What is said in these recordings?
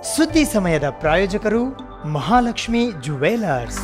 ಸುದ್ದಿ ಸಮಯದ ಪ್ರಾಯೋಜಕರು Mahalakshmi jewellers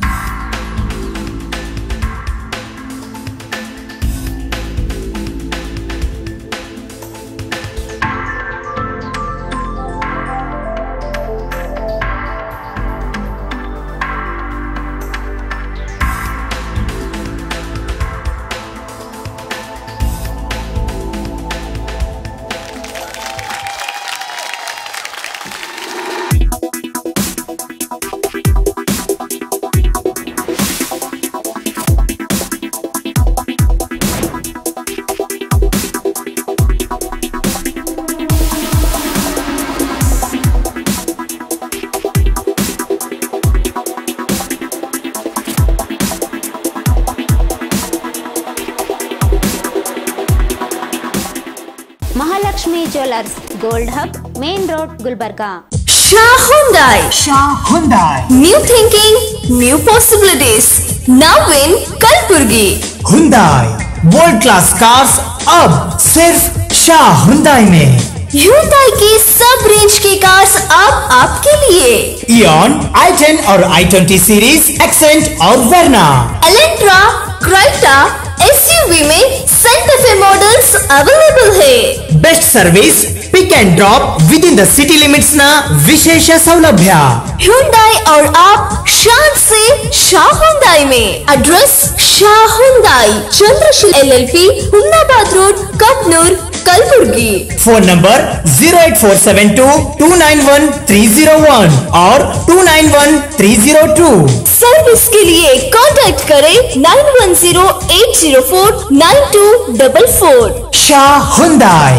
Mahalakshmi jewellers gold hub main road Gulbarga Shah Hyundai. Hyundai New thinking, new possibilities. Now in Kalburgi. Hyundai world class cars अब सिर्फ Shah Hyundai में Hyundai की सब रेंज की कार्स अब आपके लिए इयन आई टेन और आई ट्वेंटी सीरीज एक्सेंट और वर्ना एलेंट्रा क्राइटा एसयूवी में सेंटर फे मॉडल्स अवेलेबल है best service pick and drop within the city limits न विशेष सौलभ्य Hyundai और आप शान से शाह Hyundai में address Shah Hyundai Chandrasheel LLP Humnabad road Kapnoor Kalaburagi phone number zero eight four seven two two nine one three zero one और two nine one three zero two service के लिए कांटेक्ट करें nine one zero eight zero four nine two double four Shah Hyundai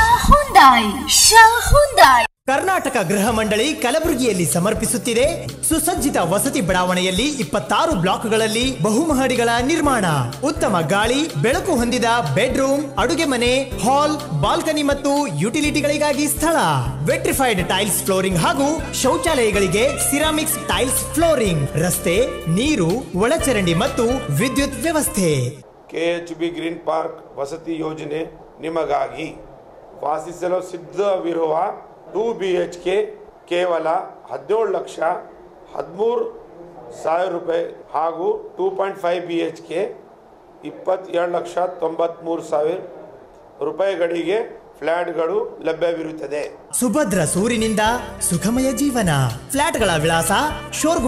Shah Karnataka ಗೃಹ ಮಂಡಳಿ ಕಲಬುರಗಿಯಲ್ಲಿ ಸಮರ್ಪಿಸುತ್ತಿದೆ ಸುಸಜ್ಜಿತ ವಸತಿ ಬಡಾವಣೆಯಲ್ಲಿ ಇಪ್ಪತ್ತಾರು ಬ್ಲಾಕ್ಗಳಲ್ಲಿ ಬಹುಮಹಡಿಗಳ ನಿರ್ಮಾಣ ಉತ್ತಮ ಗಾಳಿ ಬೆಳಕು ಹೊಂದಿದ ಬೆಡ್ರೂಮ್ ಅಡುಗೆ ಮನೆ ಹಾಲ್ ಬಾಲ್ಕನಿ ಮತ್ತು ಯುಟಿಲಿಟಿಗಳಿಗಾಗಿ ಸ್ಥಳ ವೆಟ್ರಿಫೈಡ್ ಟೈಲ್ಸ್ ಫ್ಲೋರಿಂಗ್ ಹಾಗೂ ಶೌಚಾಲಯಗಳಿಗೆ ಸಿರಾಮಿಕ್ಸ್ ಟೈಲ್ಸ್ ಫ್ಲೋರಿಂಗ್ ರಸ್ತೆ ನೀರು ಒಳಚರಂಡಿ ಮತ್ತು ವಿದ್ಯುತ್ ವ್ಯವಸ್ಥೆ K H B green park ವಸತಿ ಯೋಜನೆ ನಿಮಗಾಗಿ ವಾಸಿಸಲು ಸಿದ್ಧವಿರುವ ಟೂ ಬಿ ಎಚ್ ಕೆ ಕೇವಲ ಹದಿನೇಳು ಲಕ್ಷ ಹದಿಮೂರು ಸಾವಿರ ರೂಪಾಯಿ ಹಾಗೂ two point five B H K ಇಪ್ಪತ್ತೇಳು ಲಕ್ಷ ತೊಂಬತ್ತ್ಮೂರು ಸಾವಿರ ರೂಪಾಯಿಗಳಿಗೆ ಫ್ಲ್ಯಾಟ್ಗಳು ಲಭ್ಯವಿರುತ್ತದೆ ಸುಭದ್ರ ಸೂರಿನಿಂದ ಸುಖಮಯ ಜೀವನ ಫ್ಲಾಟ್ಗಳ ವಿಳಾಸ ಶೋರ್ಗು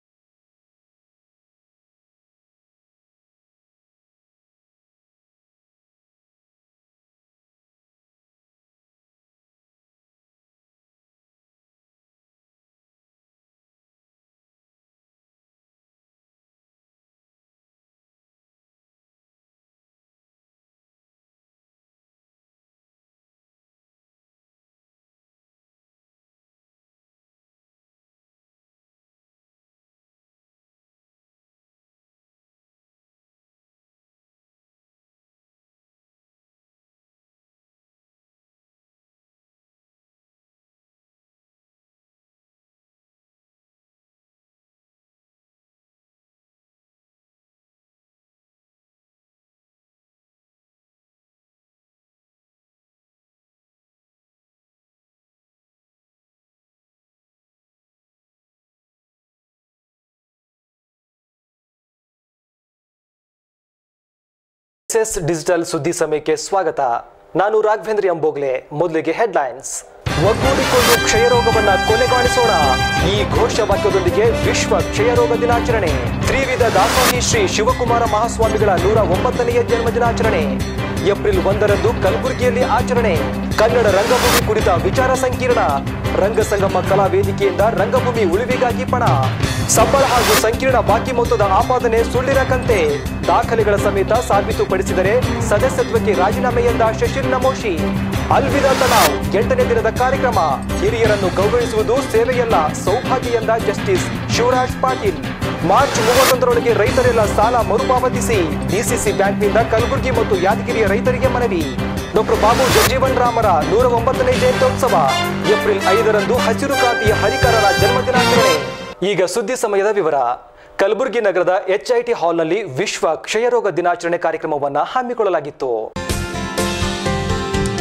ಎಸ್ ಡಿಜಿಟಲ್ ಸುದ್ದಿ ಸಮಯಕ್ಕೆ ಸ್ವಾಗತ ನಾನು ರಾಘವೇಂದ್ರ ಎಂಬೋಗ್ಲೆ ಮೊದಲಿಗೆ ಹೆಡ್ಲೈನ್ಸ್ ಒಗ್ಗೂಡಿಕೊಂಡು ಕ್ಷಯರೋಗವನ್ನ ಕೊನೆಗಾಣಿಸೋಣ ಈ ಘೋಷವಾಕ್ಯದೊಂದಿಗೆ ವಿಶ್ವ ಕ್ಷಯರೋಗ ದಿನಾಚರಣೆ ತ್ರಿವಿಧ ದಾಸೋಹಿ ಶ್ರೀ ಶಿವಕುಮಾರ ಮಹಾಸ್ವಾಮಿಗಳ ನೂರ ಒಂಬತ್ತನೆಯ ಜನ್ಮ ದಿನಾಚರಣೆ ಏಪ್ರಿಲ್ ಒಂದರಂದು ಕಲಬುರಗಿಯಲ್ಲಿ ಆಚರಣೆ ಕನ್ನಡ ರಂಗಭೂಮಿ ಕುರಿತ ವಿಚಾರ ಸಂಕಿರಣ ರಂಗಸಂಗಮ ಕಲಾ ವೇದಿಕೆಯಿಂದ ರಂಗಭೂಮಿ ಉಳಿವಿಗಾಗಿ ಪಣ ಸಂಬಳ ಹಾಗೂ ಸಂಕೀರ್ಣ ಬಾಕಿ ಮೊತ್ತದ ಆಪಾದನೆ ಸುಳ್ಳಿನ ಕಂತೆ ದಾಖಲೆಗಳ ಸಮೇತ ಸಾಬೀತುಪಡಿಸಿದರೆ ಸದಸ್ಯತ್ವಕ್ಕೆ ರಾಜೀನಾಮೆ ಎಂದ ಶಶಿಲ್ ನಮೋಶಿ ಅಲ್ವಿದಾ ತಲಾವ್ ಎಂಟನೇ ದಿನದ ಕಾರ್ಯಕ್ರಮ ಹಿರಿಯರನ್ನು ಗೌರವಿಸುವುದು ಸೇವೆಯಲ್ಲ ಸೌಭಾಗ್ಯ ಎಂದ ಜಸ್ಟಿಸ್ ಶಿವರಾಜ್ ಪಾಟೀಲ್ ಮಾರ್ಚ್ ಮೂವತ್ತೊಂದರೊಳಗೆ ರೈತರೆಲ್ಲ ಸಾಲ ಮರುಪಾವತಿಸಿ ಡಿಸಿಸಿ ಬ್ಯಾಂಕ್ನಿಂದ ಕಲಬುರಗಿ ಮತ್ತು ಯಾದಗಿರಿಯ ರೈತರಿಗೆ ಮನವಿ ಡಾಕ್ಟರ್ ಬಾಬು ಜಗಜೀವನ್ ರಾಮರ ನೂರ ಒಂಬತ್ತನೇ ಜಯಂತ್ಯೋತ್ಸವ ಏಪ್ರಿಲ್ ಐದರಂದು ಹಸಿರು ಕ್ರಾಂತಿಯ ಹರಿಕರರ ಜನ್ಮದಿನಾಚರಣೆ ಈಗ ಸುದ್ದಿ ಸಮಯದ ವಿವರ ಕಲಬುರಗಿ ನಗರದ ಎಚ್ಐಟಿ ಹಾಲ್ನಲ್ಲಿ ವಿಶ್ವ ಕ್ಷಯರೋಗ ದಿನಾಚರಣೆ ಕಾರ್ಯಕ್ರಮವನ್ನು ಹಮ್ಮಿಕೊಳ್ಳಲಾಗಿತ್ತು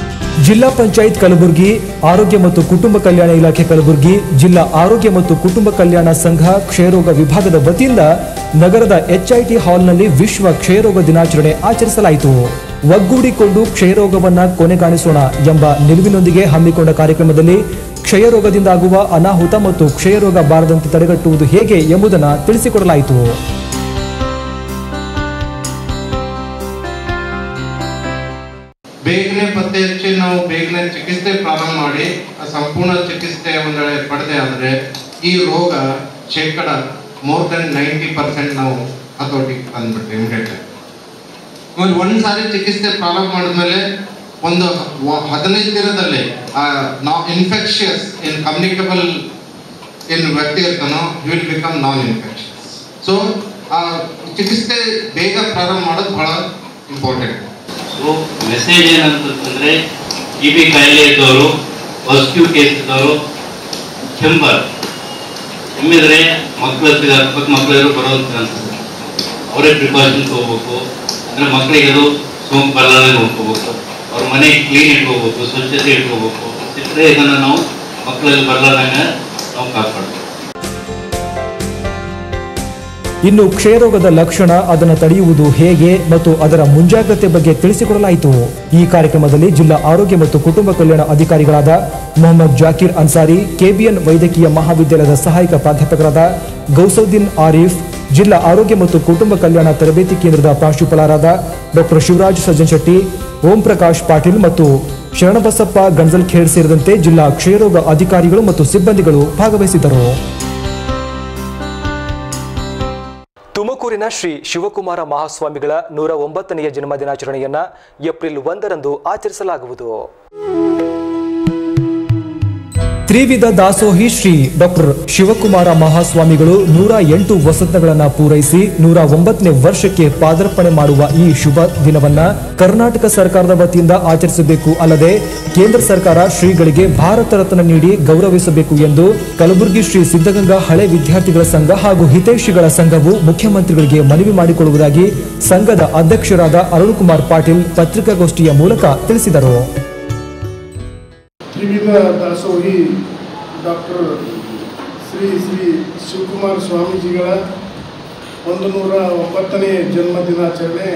ಜಿಲ್ಲಾ ಪಂಚಾಯತ್ ಕಲಬುರಗಿ ಆರೋಗ್ಯ ಮತ್ತು ಕುಟುಂಬ ಕಲ್ಯಾಣ ಇಲಾಖೆ ಕಲಬುರಗಿ ಜಿಲ್ಲಾ ಆರೋಗ್ಯ ಮತ್ತು ಕುಟುಂಬ ಕಲ್ಯಾಣ ಸಂಘ ಕ್ಷಯರೋಗ ವಿಭಾಗದ ವತಿಯಿಂದ ನಗರದ ಎಚ್ಐಟಿ ಹಾಲ್ನಲ್ಲಿ ವಿಶ್ವ ಕ್ಷಯರೋಗ ದಿನಾಚರಣೆ ಆಚರಿಸಲಾಯಿತು ಒಗ್ಗೂಡಿಕೊಂಡು ಕ್ಷಯರೋಗವನ್ನ ಕೊನೆಗಾಣಿಸೋಣ ಎಂಬ ನಿಲುವಿನೊಂದಿಗೆ ಹಮ್ಮಿಕೊಂಡ ಕಾರ್ಯಕ್ರಮದಲ್ಲಿ ಕ್ಷಯರೋಗದಿಂದಾಗುವ ಅನಾಹುತ ಮತ್ತು ಕ್ಷಯರೋಗ ಬಾರದಂತೆ ತಡೆಗಟ್ಟುವುದು ಹೇಗೆ ಎಂಬುದನ್ನು ತಿಳಿಸಿಕೊಡಲಾಯಿತು ಬೇಗನೆ ಪತ್ತೆ ಹಚ್ಚಿ ನಾವು ಬೇಗನೆ ಚಿಕಿತ್ಸೆ ಪ್ರಾರಂಭ ಮಾಡಿ ಆ ಸಂಪೂರ್ಣ ಚಿಕಿತ್ಸೆ ಒಂದು ವೇಳೆ ಪಡೆದೆ ಆದರೆ ಈ ರೋಗ ಶೇಕಡ ಮೋರ್ ದೆನ್ ನೈಂಟಿ ಪರ್ಸೆಂಟ್ ನಾವು ಹತೋಟಿಗೆ ತಂದ್ಬಿಡ್ತೀವಿ ಇಮಿಡಿಯೇಟ್ ಆಮೇಲೆ ಒಂದು ಸಾರಿ ಚಿಕಿತ್ಸೆ ಪ್ರಾರಂಭ ಮಾಡಿದ್ಮೇಲೆ ಒಂದು ವ- ಹದಿನೈದು ದಿನದಲ್ಲಿ ನಾ ಇನ್ಫೆಕ್ಷಿಯಸ್ ಇನ್ ಕಮ್ಯುನಿಕಬಲ್ ಏನು ವ್ಯಕ್ತಿ ಇರ್ತಾನೋ will become non infectious so ಆ ಚಿಕಿತ್ಸೆ ಬೇಗ ಪ್ರಾರಂಭ ಮಾಡೋದು ಬಹಳ ಇಂಪಾರ್ಟೆಂಟ್ ಸೊ ಮೆಸೇಜ್ ಏನಂತಂದ್ರೆ ಟಿ ಬಿ ಕಾಯಿಲೆ ಇದ್ದವರು ಪಾಸಿಟಿವ್ ಕೇಸ್ ಇದ್ದವರು ಕೆಂಬರ್ ಕೆಮ್ಮಿದ್ರೆ ಮಕ್ಕಳು ಅಕ್ಕಪಕ್ಕ ಮಕ್ಕಳು ಬರೋದು ಅನ್ಸುತ್ತೆ ಅವರೇ ಪ್ರಿಕಾಷನ್ ತಗೋಬೇಕು ಅಂದ್ರೆ ಮಕ್ಕಳಿಗೆ ಅದು ಸೋಂಕು ಬರಲಾರ್ದೆ ನೋಡ್ಕೋಬೇಕು ಅವ್ರ ಮನೆ ಕ್ಲೀನ್ ಇಟ್ಕೋಬೇಕು ಸ್ವಚ್ಛತೆ ಇಟ್ಕೋಬೇಕು ಇದ್ರೆ ಇದನ್ನು ನಾವು ಮಕ್ಕಳಲ್ಲಿ ಬರಲಾರ್ದಂಗೆ ನಾವು ಕಾಪಾಡಬೇಕು ಇನ್ನು ಕ್ಷಯರೋಗದ ಲಕ್ಷಣ ಅದನ್ನು ತಡೆಯುವುದು ಹೇಗೆ ಮತ್ತು ಅದರ ಮುಂಜಾಗ್ರತೆ ಬಗ್ಗೆ ತಿಳಿಸಿಕೊಡಲಾಯಿತು ಈ ಕಾರ್ಯಕ್ರಮದಲ್ಲಿ ಜಿಲ್ಲಾ ಆರೋಗ್ಯ ಮತ್ತು ಕುಟುಂಬ ಕಲ್ಯಾಣ ಅಧಿಕಾರಿಗಳಾದ ಮೊಹಮ್ಮದ್ ಜಾಕೀರ್ ಅನ್ಸಾರಿ ಕೆಬಿಎನ್ ವೈದ್ಯಕೀಯ ಮಹಾವಿದ್ಯಾಲಯದ ಸಹಾಯಕ ಪ್ರಾಧ್ಯಾಪಕರಾದ ಗೌಸೌದ್ದೀನ್ ಆರೀಫ್ ಜಿಲ್ಲಾ ಆರೋಗ್ಯ ಮತ್ತು ಕುಟುಂಬ ಕಲ್ಯಾಣ ತರಬೇತಿ ಕೇಂದ್ರದ ಪ್ರಾಂಶುಪಾಲರಾದ ಡಾಕ್ಟರ್ ಶಿವರಾಜ್ ಸಜ್ಜನ್ ಶೆಟ್ಟಿ ಓಂ ಪ್ರಕಾಶ್ ಪಾಟೀಲ್ ಮತ್ತು ಶರಣಬಸಪ್ಪ ಗಂಜಲ್ಖೇಡ್ ಸೇರಿದಂತೆ ಜಿಲ್ಲಾ ಕ್ಷಯರೋಗ ಅಧಿಕಾರಿಗಳು ಮತ್ತು ಸಿಬ್ಬಂದಿಗಳು ಭಾಗವಹಿಸಿದ್ದರು ತುಮಕೂರಿನ ಶ್ರೀ ಶಿವಕುಮಾರ ಮಹಾಸ್ವಾಮಿಗಳ ನೂರ ಒಂಬತ್ತನೆಯ ಜನ್ಮ ದಿನಾಚರಣೆಯನ್ನ ಏಪ್ರಿಲ್ ಒಂದರಂದು ಆಚರಿಸಲಾಗುವುದು ತ್ರಿವಿಧ ದಾಸೋಹಿ ಶ್ರೀ ಡಾಕ್ಟರ್ ಶಿವಕುಮಾರ ಮಹಾಸ್ವಾಮಿಗಳು ನೂರ ಎಂಟು ವಸಂತಗಳನ್ನ ಪೂರೈಸಿ ನೂರ ಒಂಬತ್ತನೇ ವರ್ಷಕ್ಕೆ ಪಾದಾರ್ಪಣೆ ಮಾಡುವ ಈ ಶುಭ ದಿನವನ್ನ ಕರ್ನಾಟಕ ಸರ್ಕಾರದ ವತಿಯಿಂದ ಆಚರಿಸಬೇಕು ಅಲ್ಲದೆ ಕೇಂದ್ರ ಸರ್ಕಾರ ಶ್ರೀಗಳಿಗೆ ಭಾರತ ರತ್ನ ನೀಡಿ ಗೌರವಿಸಬೇಕು ಎಂದು ಕಲಬುರಗಿ ಶ್ರೀ ಸಿದ್ಧಗಂಗಾ ಹಳೆ ವಿದ್ಯಾರ್ಥಿಗಳ ಸಂಘ ಹಾಗೂ ಹಿತೈಷಿಗಳ ಸಂಘವು ಮುಖ್ಯಮಂತ್ರಿಗಳಿಗೆ ಮನವಿ ಮಾಡಿಕೊಳ್ಳುವುದಾಗಿ ಸಂಘದ ಅಧ್ಯಕ್ಷರಾದ ಅರುಣ್ ಕುಮಾರ್ ಪಾಟೀಲ್ ಪತ್ರಿಕಾಗೋಷ್ಠಿಯ ಮೂಲಕ ತಿಳಿಸಿದರು ತ್ರಿವಿಧ ದಾಸೋಹಿ ಡಾಕ್ಟರ್ ಶ್ರೀ ಶ್ರೀ ಶಿವಕುಮಾರ ಸ್ವಾಮೀಜಿಗಳ ಒಂದು ನೂರ ಒಂಬತ್ತನೇ ಜನ್ಮ ದಿನಾಚರಣೆ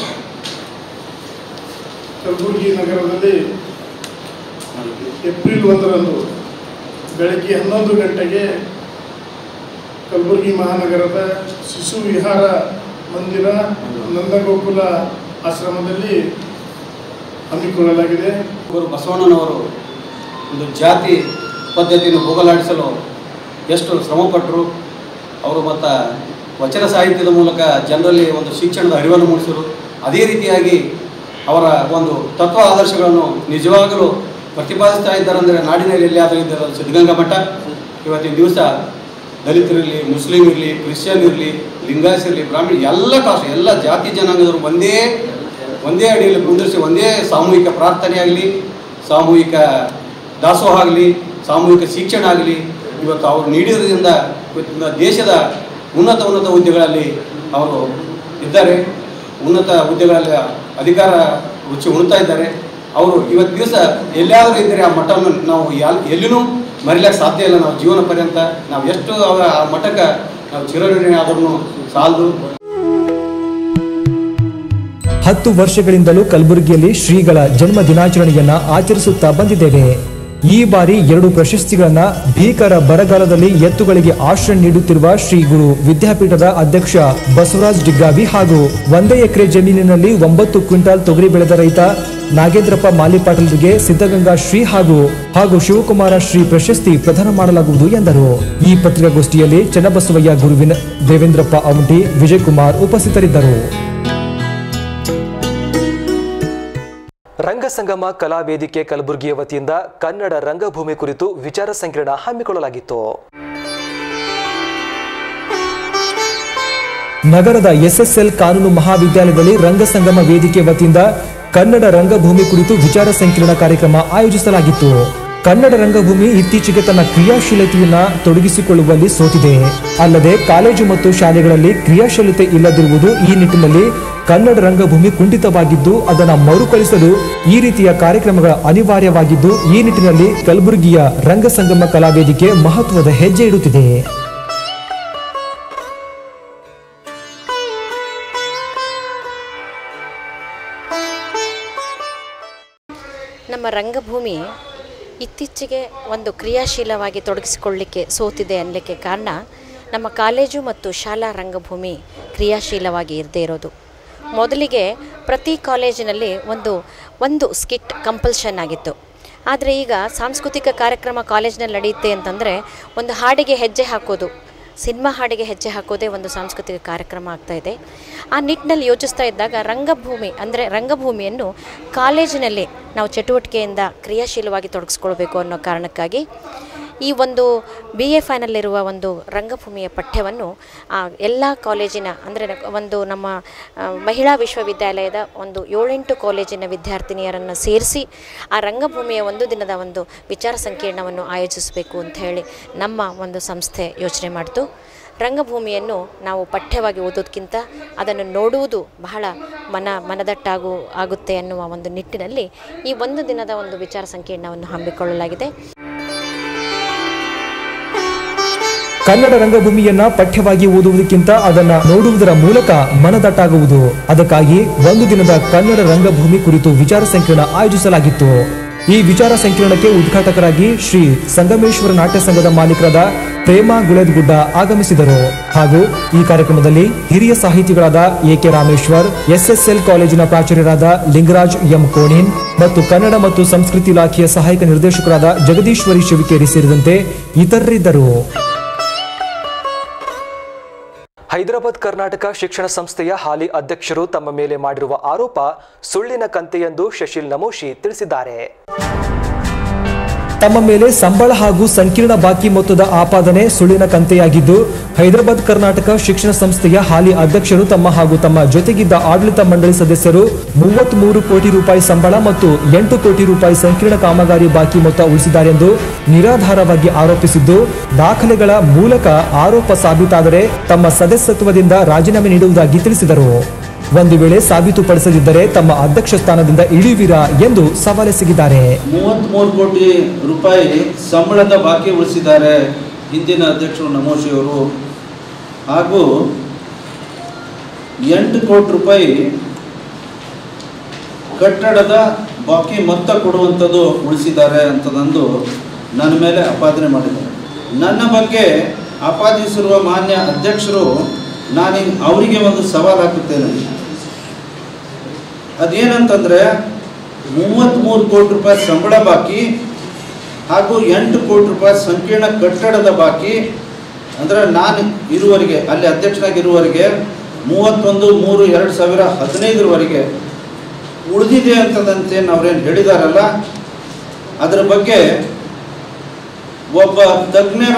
ಕಲಬುರಗಿ ನಗರದಲ್ಲಿ ಏಪ್ರಿಲ್ ಒಂದರಂದು ಬೆಳಗ್ಗೆ ಹನ್ನೊಂದು ಗಂಟೆಗೆ ಕಲಬುರಗಿ ಮಹಾನಗರದ ಶಿಶು ವಿಹಾರ ಮಂದಿರ ನಂದಗೋಕುಲ ಆಶ್ರಮದಲ್ಲಿ ಹಮ್ಮಿಕೊಳ್ಳಲಾಗಿದೆ ಗುರು ಬಸವಣ್ಣನವರು ಒಂದು ಜಾತಿ ಪದ್ಧತಿಯನ್ನು ಹೋಗಲಾಡಿಸಲು ಎಷ್ಟು ಶ್ರಮಪಟ್ಟರು ಅವರು ಮತ್ತು ವಚನ ಸಾಹಿತ್ಯದ ಮೂಲಕ ಜನರಲ್ಲಿ ಒಂದು ಶಿಕ್ಷಣದ ಅರಿವನ್ನು ಮೂಡಿಸಿದರು ಅದೇ ರೀತಿಯಾಗಿ ಅವರ ಒಂದು ತತ್ವ ಆದರ್ಶಗಳನ್ನು ನಿಜವಾಗಲೂ ಪ್ರತಿಪಾದಿಸ್ತಾ ಇದ್ದಾರಂದರೆ ನಾಡಿನಲ್ಲಿ ಎಲ್ಲಿಯಾದರೂ ಇದ್ದರೆ ಅದು ಸಿದ್ಧಗಂಗಾ ಮಠ ಇವತ್ತಿನ ದಿವಸ ದಲಿತರಿರಲಿ ಮುಸ್ಲಿಂ ಇರಲಿ ಕ್ರಿಶ್ಚಿಯನ್ ಇರಲಿ ಲಿಂಗಾಯಸ್ ಇರಲಿ ಬ್ರಾಹ್ಮಣ ಎಲ್ಲ ಕಾಸ್ಟ್ ಎಲ್ಲ ಜಾತಿ ಜನಾಂಗದವರು ಒಂದೇ ಒಂದೇ ಅಡಿಯಲ್ಲಿ ಕುಂದಿರಿಸಿ ಒಂದೇ ಸಾಮೂಹಿಕ ಪ್ರಾರ್ಥನೆ ಆಗಲಿ ಸಾಮೂಹಿಕ ದಾಸೋಹ ಆಗಲಿ ಸಾಮೂಹಿಕ ಶಿಕ್ಷಣ ಆಗಲಿ ಇವತ್ತು ಅವರು ನೀಡಿರೋದ್ರಿಂದ ಇವತ್ತಿನ ದೇಶದ ಉನ್ನತ ಉನ್ನತ ಹುದ್ದೆಗಳಲ್ಲಿ ಅವರು ಇದ್ದಾರೆ ಉನ್ನತ ಹುದ್ದೆಗಳಲ್ಲಿ ಅಧಿಕಾರ ರುಚಿ ಉಣ್ತಾ ಇದ್ದಾರೆ ಅವರು ಇವತ್ತು ದಿವಸ ಎಲ್ಲಿಯಾದರೂ ಇದ್ದರೆ ಆ ಮಠವನ್ನು ನಾವು ಎಲ್ ಎಲ್ಲಿನೂ ಮರಿಲಿಕ್ಕೆ ಸಾಧ್ಯ ಇಲ್ಲ ನಾವು ಜೀವನ ಪರ್ಯಂತ ನಾವು ಎಷ್ಟು ಅವರ ಆ ಮಠಕ್ಕೆ ನಾವು ಚಿರಋಣಿ ಆದ್ರೂ ಸಾಲದು ಹತ್ತು ವರ್ಷಗಳಿಂದಲೂ ಕಲಬುರಗಿಯಲ್ಲಿ ಶ್ರೀಗಳ ಜನ್ಮ ದಿನಾಚರಣೆಯನ್ನ ಆಚರಿಸುತ್ತಾ ಬಂದಿದ್ದೇವೆ ಈ ಬಾರಿ ಎರಡು ಪ್ರಶಸ್ತಿಗಳನ್ನ ಭೀಕರ ಬರಗಾಲದಲ್ಲಿ ಎತ್ತುಗಳಿಗೆ ಆಶ್ರಯ ನೀಡುತ್ತಿರುವ ಶ್ರೀ ಗುರು ವಿದ್ಯಾಪೀಠದ ಅಧ್ಯಕ್ಷ ಬಸವರಾಜ್ ಡಿಗ್ಗಾವಿ ಹಾಗೂ ಒಂದೇ ಎಕರೆ ಜಮೀನಿನಲ್ಲಿ ಒಂಬತ್ತು ಕ್ವಿಂಟಾಲ್ ತೊಗರಿ ಬೆಳೆದ ರೈತ ನಾಗೇಂದ್ರಪ್ಪ ಮಾಲಿಪಾಟಲ್ರಿಗೆ ಸಿದ್ಧಗಂಗಾ ಶ್ರೀ ಹಾಗೂ ಹಾಗೂ ಶಿವಕುಮಾರ ಶ್ರೀ ಪ್ರಶಸ್ತಿ ಪ್ರದಾನ ಮಾಡಲಾಗುವುದು ಎಂದರು ಈ ಪತ್ರಿಕಾಗೋಷ್ಠಿಯಲ್ಲಿ ಚನ್ನಬಸವಯ್ಯ ಗುರುವಿನ ದೇವೇಂದ್ರಪ್ಪ ಅಮಟಿ ವಿಜಯಕುಮಾರ್ ಉಪಸ್ಥಿತರಿದ್ದರು ರಂಗಸಂಗಮ ಕಲಾ ವೇದಿಕೆ ಕಲಬುರಗಿಯ ವತಿಯಿಂದ ಕನ್ನಡ ರಂಗಭೂಮಿ ಕುರಿತು ವಿಚಾರ ಸಂಕಿರಣ ಹಮ್ಮಿಕೊಳ್ಳಲಾಗಿತ್ತು ನಗರದ ಎಸ್ಎಸ್ಎಲ್ ಕಾನೂನು ಮಹಾವಿದ್ಯಾಲಯದಲ್ಲಿ ರಂಗಸಂಗಮ ವೇದಿಕೆ ವತಿಯಿಂದ ಕನ್ನಡ ರಂಗಭೂಮಿ ಕುರಿತು ವಿಚಾರ ಸಂಕಿರಣ ಕಾರ್ಯಕ್ರಮ ಆಯೋಜಿಸಲಾಗಿತ್ತು ಕನ್ನಡ ರಂಗಭೂಮಿ ಇತ್ತೀಚೆಗೆ ತನ್ನ ಕ್ರಿಯಾಶೀಲತೆಯನ್ನ ತೊಡಗಿಸಿಕೊಳ್ಳುವಲ್ಲಿ ಸೋತಿದೆ ಅಲ್ಲದೆ ಕಾಲೇಜು ಮತ್ತು ಶಾಲೆಗಳಲ್ಲಿ ಕ್ರಿಯಾಶೀಲತೆ ಇಲ್ಲದಿರುವುದು ಈ ನಿಟ್ಟಿನಲ್ಲಿ ಕನ್ನಡ ರಂಗಭೂಮಿ ಕುಂಠಿತವಾಗಿದ್ದು ಅದನ್ನು ಮರುಕಳಿಸಲು ಈ ರೀತಿಯ ಕಾರ್ಯಕ್ರಮಗಳ ಅನಿವಾರ್ಯವಾಗಿದ್ದು ಈ ನಿಟ್ಟಿನಲ್ಲಿ ಕಲಬುರಗಿಯ ರಂಗಸಂಗಮ ಕಲಾವೇದಿಕೆ ಮಹತ್ವದ ಹೆಜ್ಜೆ ಇಡುತ್ತಿದೆ ನಮ್ಮ ರಂಗಭೂಮಿ ಇತ್ತೀಚೆಗೆ ಒಂದು ಕ್ರಿಯಾಶೀಲವಾಗಿ ತೊಡಗಿಸಿಕೊಳ್ಳಿಕ್ಕೆ ಸೋತಿದೆ ಅನ್ನಲಿಕ್ಕೆ ಕಾರಣ ನಮ್ಮ ಕಾಲೇಜು ಮತ್ತು ಶಾಲಾ ರಂಗಭೂಮಿ ಕ್ರಿಯಾಶೀಲವಾಗಿ ಇರದೇ ಇರೋದು ಮೊದಲಿಗೆ ಪ್ರತಿ ಕಾಲೇಜಿನಲ್ಲಿ ಒಂದು ಒಂದು ಸ್ಕಿಟ್ ಕಂಪಲ್ಷನ್ ಆಗಿತ್ತು ಆದರೆ ಈಗ ಸಾಂಸ್ಕೃತಿಕ ಕಾರ್ಯಕ್ರಮ ಕಾಲೇಜಿನಲ್ಲಿ ನಡೆಯುತ್ತೆ ಅಂತಂದರೆ ಒಂದು ಹಾಡಿಗೆ ಹೆಜ್ಜೆ ಹಾಕೋದು ಸಿನಿಮಾ ಹಾಡಿಗೆ ಹೆಜ್ಜೆ ಹಾಕೋದೇ ಒಂದು ಸಾಂಸ್ಕೃತಿಕ ಕಾರ್ಯಕ್ರಮ ಆಗ್ತಾ ಇದೆ ಆ ನಿಟ್ಟಿನಲ್ಲಿ ಯೋಚಿಸ್ತಾ ಇದ್ದಾಗ ರಂಗಭೂಮಿ ಅಂದರೆ ರಂಗಭೂಮಿಯನ್ನು ಕಾಲೇಜಿನಲ್ಲಿ ನಾವು ಚಟುವಟಿಕೆಯಿಂದ ಕ್ರಿಯಾಶೀಲವಾಗಿ ತೊಡಗಿಸ್ಕೊಳ್ಬೇಕು ಅನ್ನೋ ಕಾರಣಕ್ಕಾಗಿ ಈ ಒಂದು ಬಿ ಎ ಫೈನಲ್ಲಿರುವ ಒಂದು ರಂಗಭೂಮಿಯ ಪಠ್ಯವನ್ನು ಆ ಎಲ್ಲ ಕಾಲೇಜಿನ ಅಂದರೆ ಒಂದು ನಮ್ಮ ಆ, ಮಹಿಳಾ ವಿಶ್ವವಿದ್ಯಾಲಯದ ಒಂದು ಏಳೆಂಟು ಕಾಲೇಜಿನ ವಿದ್ಯಾರ್ಥಿನಿಯರನ್ನು ಸೇರಿಸಿ ಆ ರಂಗಭೂಮಿಯ ಒಂದು ದಿನದ ಒಂದು ವಿಚಾರ ಸಂಕಿರಣವನ್ನು ಆಯೋಜಿಸಬೇಕು ಅಂತ ಹೇಳಿ ನಮ್ಮ ಒಂದು ಸಂಸ್ಥೆ ಯೋಚನೆ ಮಾಡಿತು ರಂಗಭೂಮಿಯನ್ನು ನಾವು ಪಠ್ಯವಾಗಿ ಓದೋದಕ್ಕಿಂತ ಅದನ್ನು ನೋಡುವುದು ಬಹಳ ಮನ ಮನದಟ್ಟಾಗು ಆಗುತ್ತೆ ಅನ್ನುವ ಒಂದು ನಿಟ್ಟಿನಲ್ಲಿ ಈ ಒಂದು ದಿನದ ಒಂದು ವಿಚಾರ ಸಂಕಿರಣವನ್ನು ಹಮ್ಮಿಕೊಳ್ಳಲಾಗಿದೆ ಕನ್ನಡ ರಂಗಭೂಮಿಯನ್ನ ಪಠ್ಯವಾಗಿ ಓದುವುದಕ್ಕಿಂತ ಅದನ್ನ ನೋಡುವುದರ ಮೂಲಕ ಮನದಟ್ಟಾಗುವುದು ಅದಕ್ಕಾಗಿ ಒಂದು ದಿನದ ಕನ್ನಡ ರಂಗಭೂಮಿ ಕುರಿತು ವಿಚಾರ ಸಂಕಿರಣ ಆಯೋಜಿಸಲಾಗಿತ್ತು ಈ ವಿಚಾರ ಸಂಕಿರಣಕ್ಕೆ ಉದ್ಘಾಟಕರಾಗಿ ಶ್ರೀ ಸಂಗಮೇಶ್ವರ ನಾಟ್ಯ ಸಂಘದ ಮಾಲೀಕರಾದ ಪ್ರೇಮ ಗುಳೇದ್ಗುಡ್ಡ ಆಗಮಿಸಿದರು ಹಾಗೂ ಈ ಕಾರ್ಯಕ್ರಮದಲ್ಲಿ ಹಿರಿಯ ಸಾಹಿತಿಗಳಾದ ಎ ಕೆ ರಾಮೇಶ್ವರ್ ಎಸ್ಎಸ್ಎಲ್ ಕಾಲೇಜಿನ ಪ್ರಾಚಾರ್ಯರಾದ ಲಿಂಗರಾಜ್ ಎಂ ಕೋಣಿನ್ ಮತ್ತು ಕನ್ನಡ ಮತ್ತು ಸಂಸ್ಕೃತಿ ಇಲಾಖೆಯ ಸಹಾಯಕ ನಿರ್ದೇಶಕರಾದ ಜಗದೀಶ್ವರಿ ಶಿವಿಕೇರಿ ಸೇರಿದಂತೆ ಇತರರಿದ್ದರು ಹೈದರಾಬಾದ್ ಕರ್ನಾಟಕ ಶಿಕ್ಷಣ ಸಂಸ್ಥೆಯ ಹಾಲಿ ಅಧ್ಯಕ್ಷರು ತಮ್ಮ ಮೇಲೆ ಮಾಡಿರುವ ಆರೋಪ ಸುಳ್ಳಿನ ಕಂತೆ ಎಂದು ಶಶಿಲ್ ನಮೋಶಿ ತಿಳಿಸಿದ್ದಾರೆ ತಮ್ಮ ಮೇಲೆ ಸಂಬಳ ಹಾಗೂ ಸಂಕೀರ್ಣ ಬಾಕಿ ಮೊತ್ತದ ಆಪಾದನೆ ಸುಳ್ಳಿನ ಕಂತೆಯಾಗಿದ್ದು ಹೈದರಾಬಾದ್ ಕರ್ನಾಟಕ ಶಿಕ್ಷಣ ಸಂಸ್ಥೆಯ ಹಾಲಿ ಅಧ್ಯಕ್ಷರು ತಮ್ಮ ಹಾಗೂ ತಮ್ಮ ಜೊತೆಗಿದ್ದ ಆಡಳಿತ ಮಂಡಳಿ ಸದಸ್ಯರು ಮೂವತ್ಮೂರು ಕೋಟಿ ರೂಪಾಯಿ ಸಂಬಳ ಮತ್ತು ಎಂಟು ಕೋಟಿ ರೂಪಾಯಿ ಸಂಕೀರ್ಣ ಕಾಮಗಾರಿ ಬಾಕಿ ಮೊತ್ತ ಉಳಿಸಿದ್ದಾರೆಂದು ನಿರಾಧಾರವಾಗಿ ಆರೋಪಿಸಿದ್ದು ದಾಖಲೆಗಳ ಮೂಲಕ ಆರೋಪ ಸಾಬೀತಾದರೆ ತಮ್ಮ ಸದಸ್ಯತ್ವದಿಂದ ರಾಜೀನಾಮೆ ನೀಡುವುದಾಗಿ ತಿಳಿಸಿದರು ಒಂದು ವೇಳೆ ಸಾಬೀತುಪಡಿಸದಿದ್ದರೆ ತಮ್ಮ ಅಧ್ಯಕ್ಷ ಸ್ಥಾನದಿಂದ ಇಳಿಯುವಿರಾ ಎಂದು ಸವಾಲೆಸಗಿದ್ದಾರೆ ಮೂವತ್ತ್ಮೂರು ಕೋಟಿ ರೂಪಾಯಿ ಸಂಬಳದ ಬಾಕಿ ಉಳಿಸಿದ್ದಾರೆ ಹಿಂದಿನ ಅಧ್ಯಕ್ಷರು ನಮೋಶಿ ಅವರು ಹಾಗೂ ಎಂಟು ಕೋಟಿ ರೂಪಾಯಿ ಕಟ್ಟಡದ ಬಾಕಿ ಮೊತ್ತ ಕೊಡುವಂಥದ್ದು ಉಳಿಸಿದ್ದಾರೆ ಅಂತದಂದು ನನ್ನ ಮೇಲೆ ಆಪಾದನೆ ಮಾಡಿದ್ದಾರೆ ನನ್ನ ಬಗ್ಗೆ ಆಪಾದಿಸಿರುವ ಮಾನ್ಯ ಅಧ್ಯಕ್ಷರು ನಾನು ಅವರಿಗೆ ಒಂದು ಸವಾಲು ಹಾಕುತ್ತೇನೆ ಅದೇನಂತಂದರೆ ಮೂವತ್ತ್ಮೂರು ಕೋಟಿ ರೂಪಾಯಿ ಸಂಬಳ ಬಾಕಿ ಹಾಗೂ ಎಂಟು ಕೋಟಿ ರೂಪಾಯಿ ಸಂಕೀರ್ಣ ಕಟ್ಟಡದ ಬಾಕಿ ಅಂದರೆ ನಾನು ಇರುವವರೆಗೆ ಅಲ್ಲಿ ಅಧ್ಯಕ್ಷನಾಗಿರುವವರೆಗೆ ಮೂವತ್ತೊಂದು ಮೂರು ಎರಡು ಸಾವಿರ ಹದಿನೈದರವರೆಗೆ ಉಳಿದಿದೆ ಅಂತದಂತೇನು ಅವ್ರೇನು ಹೇಳಿದಾರಲ್ಲ ಅದರ ಬಗ್ಗೆ ಒಬ್ಬ ತಜ್ಞರ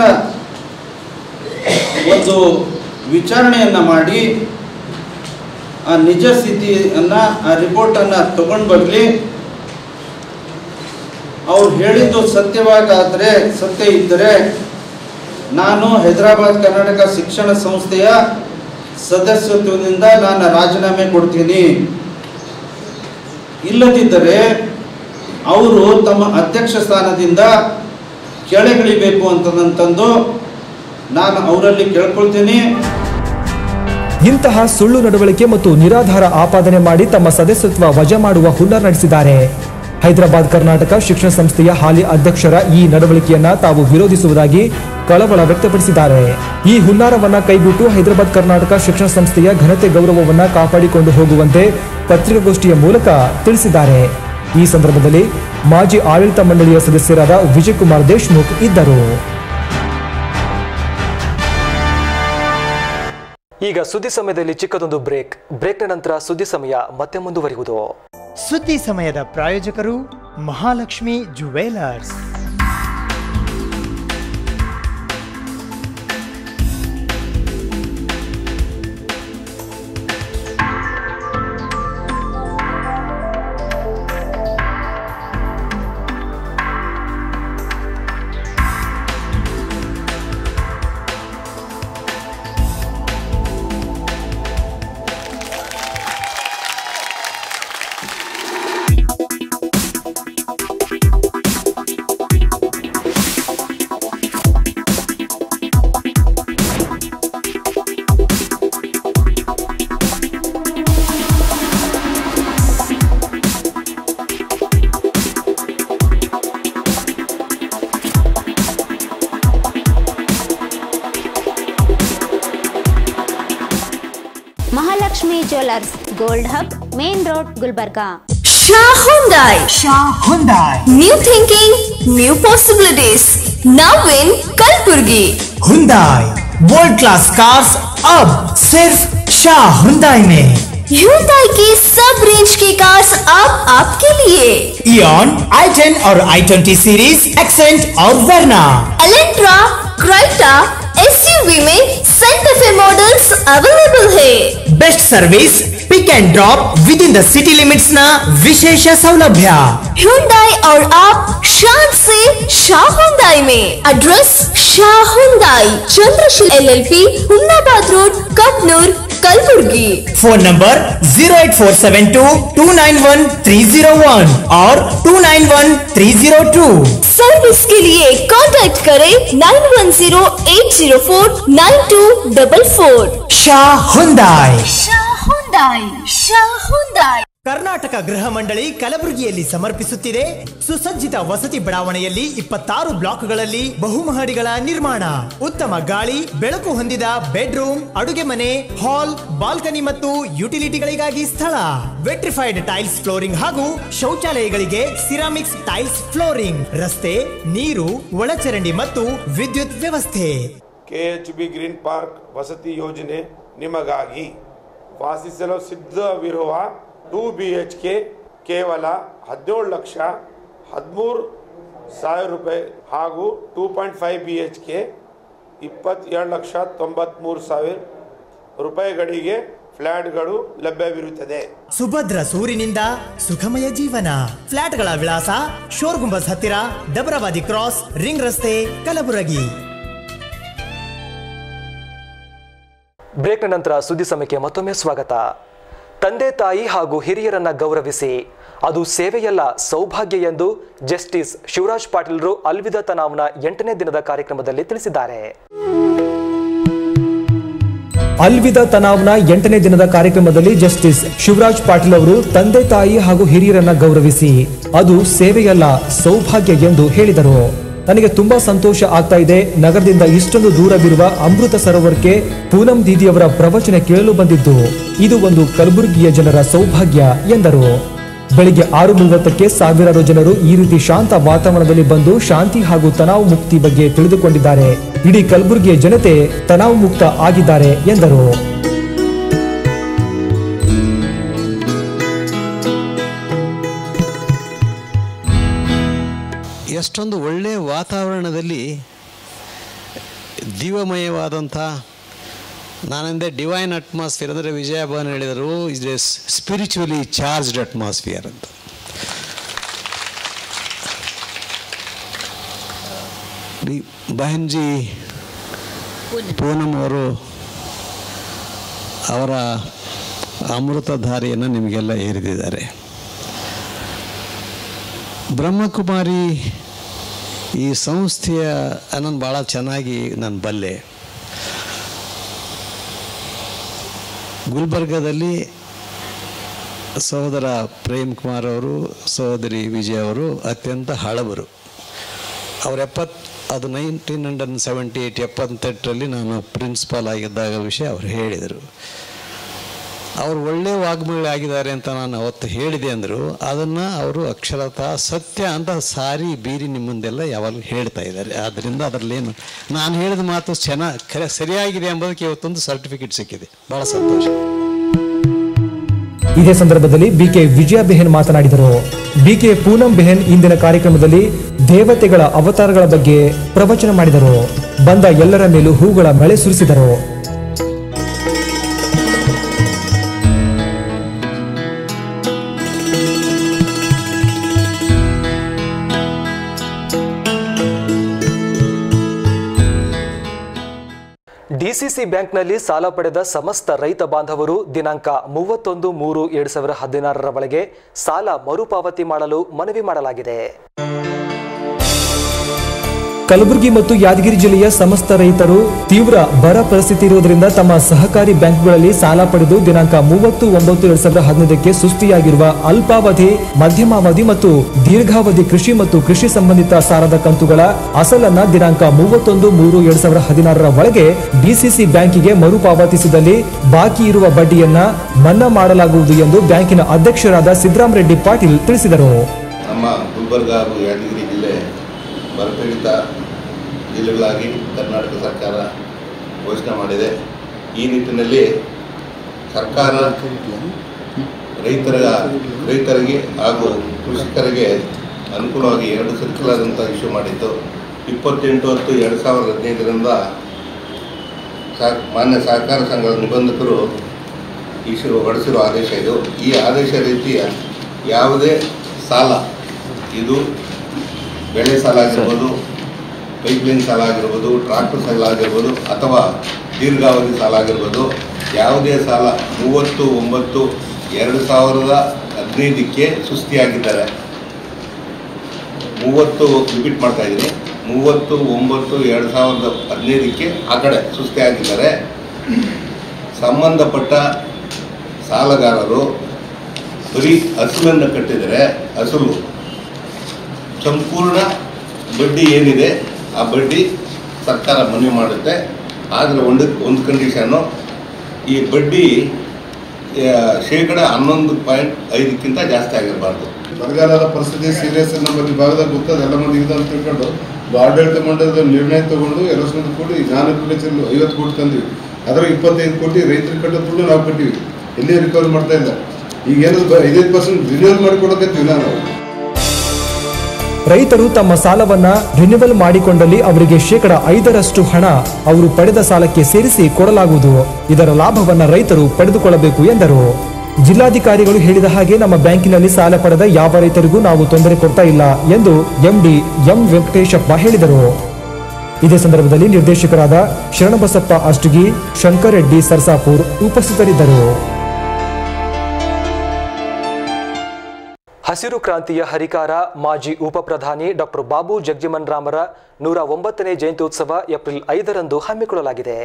ಒಂದು ವಿಚಾರಣೆಯನ್ನು ಮಾಡಿ ಆ ನಿಜ ಸ್ಥಿತಿಯನ್ನು ಆ ರಿಪೋರ್ಟನ್ನು ತಗೊಂಡು ಬರಲಿ ಅವ್ರು ಹೇಳಿದ್ದು ಸತ್ಯವಾಗಾದರೆ ಸತ್ಯ ಇದ್ದರೆ ನಾನು ಹೈದರಾಬಾದ್ ಕರ್ನಾಟಕ ಶಿಕ್ಷಣ ಸಂಸ್ಥೆಯ ಸದಸ್ಯತ್ವದಿಂದ ನಾನು ರಾಜೀನಾಮೆ ಕೊಡ್ತೀನಿ ಇಲ್ಲದಿದ್ದರೆ ಅವರು ತಮ್ಮ ಅಧ್ಯಕ್ಷ ಸ್ಥಾನದಿಂದ ಕೆಳಗಿಳಿಬೇಕು ಅಂತಂದು ನಾನು ಅವರಲ್ಲಿ ಕೇಳ್ಕೊಳ್ತೀನಿ ಇಂತಹ ಸುಳ್ಳು ನಡವಳಿಕೆ ಮತ್ತು ನಿರಾಧಾರ ಆಪಾದನೆ ಮಾಡಿ ತಮ್ಮ ಸದಸ್ಯತ್ವ ವಜಾ ಮಾಡುವ ಹುನ್ನಾರ ನಡೆಸಿದ್ದಾರೆ ಹೈದರಾಬಾದ್ ಕರ್ನಾಟಕ ಶಿಕ್ಷಣ ಸಂಸ್ಥೆಯ ಹಾಲಿ ಅಧ್ಯಕ್ಷರ ಈ ನಡವಳಿಕೆಯನ್ನ ತಾವು ವಿರೋಧಿಸುವುದಾಗಿ ಕಳವಳ ವ್ಯಕ್ತಪಡಿಸಿದ್ದಾರೆ ಈ ಹುನ್ನಾರವನ್ನ ಕೈಬಿಟ್ಟು ಹೈದರಾಬಾದ್ ಕರ್ನಾಟಕ ಶಿಕ್ಷಣ ಸಂಸ್ಥೆಯ ಘನತೆ ಗೌರವವನ್ನ ಕಾಪಾಡಿಕೊಂಡು ಹೋಗುವಂತೆ ಪತ್ರಿಕಾಗೋಷ್ಠಿಯ ಮೂಲಕ ತಿಳಿಸಿದ್ದಾರೆ ಈ ಸಂದರ್ಭದಲ್ಲಿ ಮಾಜಿ ಆಡಳಿತ ಮಂಡಳಿಯ ಸದಸ್ಯರಾದ ವಿಜಯಕುಮಾರ್ ದೇಶ್ಮುಖ್ ಇದ್ದರು ಈಗ ಸುದ್ದಿ ಸಮಯದಲ್ಲಿ ಚಿಕ್ಕದೊಂದು ಬ್ರೇಕ್ ಬ್ರೇಕ್ನ ನಂತರ ಸುದ್ದಿ ಸಮಯ ಮತ್ತೆ ಮುಂದುವರಿಯುವುದು ಸುದ್ದಿ ಸಮಯದ ಪ್ರಾಯೋಜಕರು Mahalakshmi jewellers jewellers gold hub main road Gulbarga Shah Hyundai. Shah Hyundai. New thinking, new possibilities. Now in Kalburgi. Hyundai. World class cars अब सिर्फ शाह Hyundai में Hyundai की सब रेंज की कार्स अब आपके लिए Eon, i10 और i20 सीरीज एक्सेंट और वर्ना Elantra, Creta, SUV में Santa Fe मॉडल्स अवेलेबल है best service pick and drop within the city limits न विशेष सौलभ्य Hyundai और आप शान से शाह Hyundai में address Shah Hyundai Chandrasheel LLP Humnabad road Kapnoor Kalaburagi phone number zero eight four seven two two nine one three zero one और two nine one three zero two service के लिए कांटेक्ट करें nine one zero eight zero four nine two double four Shah Hyundai. Shah Hyundai, Shah Hyundai. Karnataka ಗೃಹ ಮಂಡಳಿ ಕಲಬುರಗಿಯಲ್ಲಿ ಸಮರ್ಪಿಸುತ್ತಿದೆ ಸುಸಜ್ಜಿತ ವಸತಿ ಬಡಾವಣೆಯಲ್ಲಿ ಇಪ್ಪತ್ತಾರು ಬ್ಲಾಕ್ಗಳಲ್ಲಿ ಬಹುಮಹಡಿಗಳ ನಿರ್ಮಾಣ ಉತ್ತಮ ಗಾಳಿ ಬೆಳಕು ಹೊಂದಿದ ಬೆಡ್ರೂಮ್ ಅಡುಗೆ ಮನೆ ಹಾಲ್ ಬಾಲ್ಕನಿ ಮತ್ತು ಯುಟಿಲಿಟಿಗಳಿಗಾಗಿ ಸ್ಥಳ ವೆಟ್ರಿಫೈಡ್ ಟೈಲ್ಸ್ ಫ್ಲೋರಿಂಗ್ ಹಾಗೂ ಶೌಚಾಲಯಗಳಿಗೆ ಸಿರಾಮಿಕ್ಸ್ ಟೈಲ್ಸ್ ಫ್ಲೋರಿಂಗ್ ರಸ್ತೆ ನೀರು ಒಳಚರಂಡಿ ಮತ್ತು ವಿದ್ಯುತ್ ವ್ಯವಸ್ಥೆ ಕೆಎಚ್ಬಿ ಗ್ರೀನ್ ಪಾರ್ಕ್ ವಸತಿ ಯೋಜನೆ ನಿಮಗಾಗಿ ವಾಸಿಸಲು ಸಿದ್ಧವಿರುವ ಟೂ ಬಿ ಎಚ್ ಕೆ ಕೇವಲ ಹದಿನೇಳು ಲಕ್ಷ ಹದಿಮೂರು ಸಾವಿರ ರೂಪಾಯಿ ಹಾಗೂ two point five B H K ಇಪ್ಪತ್ತೆರಡು ಲಕ್ಷ ತೊಂಬತ್ತ್ಮೂರು ಸಾವಿರ ರೂಪಾಯಿಗಳಿಗೆ ಫ್ಲ್ಯಾಟ್ಗಳು ಲಭ್ಯವಿರುತ್ತದೆ ಸುಭದ್ರ ಸೂರಿನಿಂದ ಸುಖಮಯ ಜೀವನ ಫ್ಲಾಟ್ಗಳ ವಿಳಾಸ ಶೋರ್ ಗುಂಬಸ್ ಹತ್ತಿರ ಡಬರವಾದಿ ಕ್ರಾಸ್ ರಿಂಗ್ ರಸ್ತೆ ಕಲಬುರಗಿ ಬ್ರೇಕ್ನ ನಂತರ ಸುದ್ದಿ ಸಮಯಕ್ಕೆ ಮತ್ತೊಮ್ಮೆ ಸ್ವಾಗತ ತಂದೆ ತಾಯಿ ಹಾಗೂ ಹಿರಿಯರನ್ನ ಗೌರವಿಸಿ ಅದು ಸೇವೆಯಲ್ಲ ಸೌಭಾಗ್ಯ ಎಂದು ಜಸ್ಟಿಸ್ ಶಿವರಾಜ್ ಪಾಟೀಲ್ರು ಅಲ್ವಿದಾ ತನಾವ್ನ ಎಂಟನೇ ದಿನದ ಕಾರ್ಯಕ್ರಮದಲ್ಲಿ ತಿಳಿಸಿದ್ದಾರೆ ಅಲ್ವಿದಾ ತನಾವ್ನ ಎಂಟನೇ ದಿನದ ಕಾರ್ಯಕ್ರಮದಲ್ಲಿ ಜಸ್ಟಿಸ್ ಶಿವರಾಜ್ ಪಾಟೀಲ್ ಅವರು ತಂದೆ ತಾಯಿ ಹಾಗೂ ಹಿರಿಯರನ್ನ ಗೌರವಿಸಿ ಅದು ಸೇವೆಯಲ್ಲ ಸೌಭಾಗ್ಯ ಎಂದು ಹೇಳಿದರು ನನಗೆ ತುಂಬಾ ಸಂತೋಷ ಆಗ್ತಾ ಇದೆ ನಗರದಿಂದ ಇಷ್ಟೊಂದು ದೂರವಿರುವ ಅಮೃತ ಸರೋವರಕ್ಕೆ ಪೂನಂ ದೀದಿಯವರ ಪ್ರವಚನ ಕೇಳಲು ಬಂದಿದ್ದು ಇದು ಒಂದು ಕಲಬುರಗಿಯ ಜನರ ಸೌಭಾಗ್ಯ ಎಂದರು ಬೆಳಿಗ್ಗೆ ಆರು ಮೂವತ್ತಕ್ಕೆ ಸಾವಿರಾರು ಜನರು ಈ ರೀತಿ ಶಾಂತ ವಾತಾವರಣದಲ್ಲಿ ಬಂದು ಶಾಂತಿ ಹಾಗೂ ತನಾವು ಮುಕ್ತಿ ಬಗ್ಗೆ ತಿಳಿದುಕೊಂಡಿದ್ದಾರೆ ಇಡೀ ಕಲಬುರಗಿಯ ಜನತೆ ತನಾವು ಮುಕ್ತ ಆಗಿದ್ದಾರೆ ಎಂದರು ಎಷ್ಟೊಂದು ಒಳ್ಳೆಯ ವಾತಾವರಣದಲ್ಲಿ ದಿವ್ಯಮಯವಾದಂಥ ನಾನೆಂದೇ ಡಿವೈನ್ ಅಟ್ಮಾಸ್ಫಿಯರ್ ಅಂದರೆ ವಿಜಯ ಭವನ್ ಹೇಳಿದರು is a spiritually charged atmosphere ಅಂತ ಈ ಬಹನ್ಜಿ ಪೂನಂ ಅವರು ಅವರ ಅಮೃತಧಾರಿಯನ್ನು ನಿಮಗೆಲ್ಲ ಏರಿದಿದ್ದಾರೆ ಬ್ರಹ್ಮಕುಮಾರಿ ಈ ಸಂಸ್ಥೆಯ ನಾನು ಭಾಳ ಚೆನ್ನಾಗಿ ನಾನು ಬಲ್ಲೆ ಗುಲ್ಬರ್ಗದಲ್ಲಿ ಸಹೋದರ ಪ್ರೇಮ್ ಕುಮಾರ್ ಅವರು ಸಹೋದರಿ ವಿಜಯ್ ಅವರು ಅತ್ಯಂತ ಹಳಬರು ಅವ್ರ ಎಪ್ಪತ್ತು ಅದು ನೈನ್ಟೀನ್ ಹಂಡ್ರೆಡ್ ಸೆವೆಂಟಿ ಏಯ್ಟ್ ಎಪ್ಪತ್ತೆಂಟರಲ್ಲಿ ನಾನು ಪ್ರಿನ್ಸಿಪಾಲ್ ಆಗಿದ್ದಾಗ ವಿಷಯ ಅವ್ರು ಹೇಳಿದರು ಅವರು ಒಳ್ಳೆ ವಾಗ್ಮಿಗಳಾಗಿದ್ದಾರೆ ಅಂತ ನಾನು ಅವತ್ತು ಹೇಳಿದೆ ಅಂದರು ಅದನ್ನು ಅವರು ಅಕ್ಷರತಃ ಸತ್ಯ ಅಂತ ಸಾರಿ ಬೀರಿ ನಿಮ್ಮ ಮುಂದೆಲ್ಲ ಯಾವಾಗಲೂ ಹೇಳ್ತಾ ಇದ್ದಾರೆ ಆದ್ದರಿಂದ ಅದರಲ್ಲೇನು ನಾನು ಹೇಳಿದ ಮಾತು ಚೆನ್ನಾಗಿ ಖರೆ ಸರಿಯಾಗಿದೆ ಎಂಬುದಕ್ಕೆ ಇವತ್ತೊಂದು ಸರ್ಟಿಫಿಕೇಟ್ ಸಿಕ್ಕಿದೆ ಭಾಳ ಸಂತೋಷ ಇದೇ ಸಂದರ್ಭದಲ್ಲಿ ಬಿಕೆ ವಿಜಯ ಬೆಹೆನ್ ಮಾತನಾಡಿದರು ಬಿಕೆ ಪೂನಂ ಬೆಹೆನ್ ಇಂದಿನ ಕಾರ್ಯಕ್ರಮದಲ್ಲಿ ದೇವತೆಗಳ ಅವತಾರಗಳ ಬಗ್ಗೆ ಪ್ರವಚನ ಮಾಡಿದರು ಬಂದ ಎಲ್ಲರ ಮೇಲೂ ಹೂಗಳ ಮಳೆ ಸುರಿಸಿದರು ಡಿಸಿಸಿ ಬ್ಯಾಂಕ್ನಲ್ಲಿ ಸಾಲ ಪಡೆದ ಸಮಸ್ತ ರೈತ ಬಾಂಧವರು ದಿನಾಂಕ ಮೂವತ್ತೊಂದು ಮೂರು ಎರಡು ಸಾವಿರ ಹದಿನಾರರ ಒಳಗೆ ಸಾಲ ಮರುಪಾವತಿ ಮಾಡಲು ಮನವಿ ಮಾಡಲಾಗಿದೆ ಕಲಬುರಗಿ ಮತ್ತು ಯಾದಗಿರಿ ಜಿಲ್ಲೆಯ ಸಮಸ್ತ ರೈತರು ತೀವ್ರ ಬರ ಪರಿಸ್ಥಿತಿ ಇರುವುದರಿಂದ ತಮ್ಮ ಸಹಕಾರಿ ಬ್ಯಾಂಕ್ಗಳಲ್ಲಿ ಸಾಲ ಪಡೆದು ದಿನಾಂಕ ಮೂವತ್ತು ಒಂಬತ್ತು ಎರಡ್ ಸಾವಿರದ ಹದಿನೈದಕ್ಕೆ ಸುಸ್ತಿಯಾಗಿರುವ ಅಲ್ಪಾವಧಿ ಮಧ್ಯಮಾವಧಿ ಮತ್ತು ದೀರ್ಘಾವಧಿ ಕೃಷಿ ಮತ್ತು ಕೃಷಿ ಸಂಬಂಧಿತ ಸಾಲದ ಕಂತುಗಳ ಅಸಲನ್ನ ದಿನಾಂಕ ಮೂವತ್ತೊಂದು ಮೂರು ಎರಡ್ ಸಾವಿರದ ಹದಿನಾರರ ಒಳಗೆ ಡಿಸಿಸಿ ಬ್ಯಾಂಕಿಗೆ ಮರುಪಾವತಿಸಿದಲ್ಲಿ ಬಾಕಿ ಇರುವ ಬಡ್ಡಿಯನ್ನ ಮನ್ನಾ ಮಾಡಲಾಗುವುದು ಎಂದು ಬ್ಯಾಂಕಿನ ಅಧ್ಯಕ್ಷರಾದ ಸಿದ್ದರಾಮ ರೆಡ್ಡಿ ಪಾಟೀಲ್ ತಿಳಿಸಿದರು ನಮ್ಮ ಗುಲ್ಬರ್ಗ ಹಾಗೂ ಯಾದಗಿರಿ ಜಿಲ್ಲೆ ಬರಪೀಡಿತ ಜಿಲ್ಲೆಗಳಾಗಿ ಕರ್ನಾಟಕ ಸರ್ಕಾರ ಘೋಷಣೆ ಮಾಡಿದೆ ಈ ನಿಟ್ಟಿನಲ್ಲಿ ಸರ್ಕಾರ ರೈತರ ರೈತರಿಗೆ ಹಾಗೂ ಕೃಷಿಕರಿಗೆ ಅನುಕೂಲವಾಗಿ ಎರಡು ಸರ್ಕ್ಯುಲರ್ ಅಂತ ಇಶ್ಯೂ ಮಾಡಿತ್ತು ಇಪ್ಪತ್ತೆಂಟು ಹತ್ತು ಎರಡು ಸಾವಿರದ ಹದಿನೈದರಿಂದ ಸಾ ಮಾನ್ಯ ಸಹಕಾರ ಸಂಘದ ನಿಬಂಧಕರು ಇಶ್ಯೂ ಹೊರಡಿಸಿರೋ ಆದೇಶ ಇದು ಈ ಆದೇಶ ರೀತಿಯ ಯಾವುದೇ ಸಾಲ ಇದು ಬೆಳೆ ಸಾಲ ಆಗಿರ್ಬೋದು ಪೈಪ್ಲೈನ್ ಸಾಲ ಆಗಿರ್ಬೋದು ಟ್ರಾಕ್ಟರ್ ಸಾಲ ಆಗಿರ್ಬೋದು ಅಥವಾ ದೀರ್ಘಾವಧಿ ಸಾಲ ಆಗಿರ್ಬೋದು ಯಾವುದೇ ಸಾಲ ಮೂವತ್ತು ಒಂಬತ್ತು ಎರಡು ಸಾವಿರದ ಹದಿನೈದಕ್ಕೆ ಸುಸ್ತಿಯಾಗಿದ್ದಾರೆ ಮೂವತ್ತು ರಿಪೀಟ್ ಮಾಡ್ತಾ ಇದ್ದೀನಿ ಮೂವತ್ತು ಒಂಬತ್ತು ಎರಡು ಸಾವಿರದ ಹದಿನೈದಕ್ಕೆ ಆ ಕಡೆ ಸುಸ್ತಿಯಾಗಿದ್ದಾರೆ ಸಂಬಂಧಪಟ್ಟ ಸಾಲಗಾರರು ಬರೀ ಅಸಲನ್ನು ಕಟ್ಟಿದರೆ ಅಸಲು ಸಂಪೂರ್ಣ ಬಡ್ಡಿ ಏನಿದೆ ಆ ಬಡ್ಡಿ ಸರ್ಕಾರ ಮನೆ ಮಾಡುತ್ತೆ ಆದರೆ ಒಂದು ಒಂದು ಕಂಡೀಷನ್ನು ಈ ಬಡ್ಡಿ ಆ, ಶೇಕಡ ಹನ್ನೊಂದು ಪಾಯಿಂಟ್ ಐದಕ್ಕಿಂತ ಜಾಸ್ತಿ ಆಗಿರಬಾರ್ದು ಬರಗಾಲದ ಪರಿಸ್ಥಿತಿ ಸೀರಿಯಸ್ ನಮ್ಮ ವಿಭಾಗದಾಗ ಗೊತ್ತದ ಎಲ್ಲ ಮಂದಿ ಇದೆ ಅಂತ ತಿಳ್ಕೊಂಡು ಆಡಳಿತ ಮಂಡಲದ ನಿರ್ಣಯ ತಗೊಂಡು ಎಲ್ಲ ಸಂಬಂಧ ಕೂಡಿ ನಾನು ಅಗ್ರಿಕಲ್ಚರ್ ಐವತ್ತು ಕೋಟಿ ತಂದ್ವಿ ಅದರ ಇಪ್ಪತ್ತೈದು ಕೋಟಿ ರೈತರಿಗೆ ಕಟ್ಟೋ ದುಡ್ಡು ನಾವು ಕಟ್ಟಿವಿ ಎಲ್ಲಿ ರಿಕವರಿ ಮಾಡ್ತಾ ಇಲ್ಲ ಈಗ ಏನದು ಐದೈದು ಪರ್ಸೆಂಟ್ ರಿನ್ಯೂವಲ್ ಮಾಡಿ ಕೊಡಕತ್ತೀವಿ ನಾವು ರೈತರು ತಮ್ಮ ಸಾಲವನ್ನ ರಿನ್ಯೂವಲ್ ಮಾಡಿಕೊಂಡಲ್ಲಿ ಅವರಿಗೆ ಶೇಕಡ ಐದರಷ್ಟು ಹಣ ಅವರು ಪಡೆದ ಸಾಲಕ್ಕೆ ಸೇರಿಸಿ ಕೊಡಲಾಗುವುದು ಇದರ ಲಾಭವನ್ನ ರೈತರು ಪಡೆದುಕೊಳ್ಳಬೇಕು ಎಂದರು ಜಿಲ್ಲಾಧಿಕಾರಿಗಳು ಹೇಳಿದ ಹಾಗೆ ನಮ್ಮ ಬ್ಯಾಂಕಿನಲ್ಲಿ ಸಾಲ ಪಡೆದ ಯಾವ ರೈತರಿಗೂ ನಾವು ತೊಂದರೆ ಕೊಡ್ತಾ ಇಲ್ಲ ಎಂದು ಎಂಡಿ ಎಂ ವೆಂಕಟೇಶಪ್ಪ ಹೇಳಿದರು ಇದೇ ಸಂದರ್ಭದಲ್ಲಿ ನಿರ್ದೇಶಕರಾದ ಶರಣಬಸಪ್ಪ ಅಷ್ಟಗಿ ಶಂಕರ್ ರೆಡ್ಡಿ ಸರ್ಸಾಪುರ್ ಉಪಸ್ಥಿತರಿದ್ದರು ಹಸಿರು ಕ್ರಾಂತಿಯ ಹರಿಕಾರ ಮಾಜಿ ಉಪ ಪ್ರಧಾನಿ ಡಾಕ್ಟರ್ ಬಾಬು ಜಗಜೀವನ್ ರಾಮರ ನೂರ ಒಂಬತ್ತನೇ ಜಯಂತ್ಯೋತ್ಸವ ಏಪ್ರಿಲ್ ಐದರಂದು ಹಮ್ಮಿಕೊಳ್ಳಲಾಗಿದೆ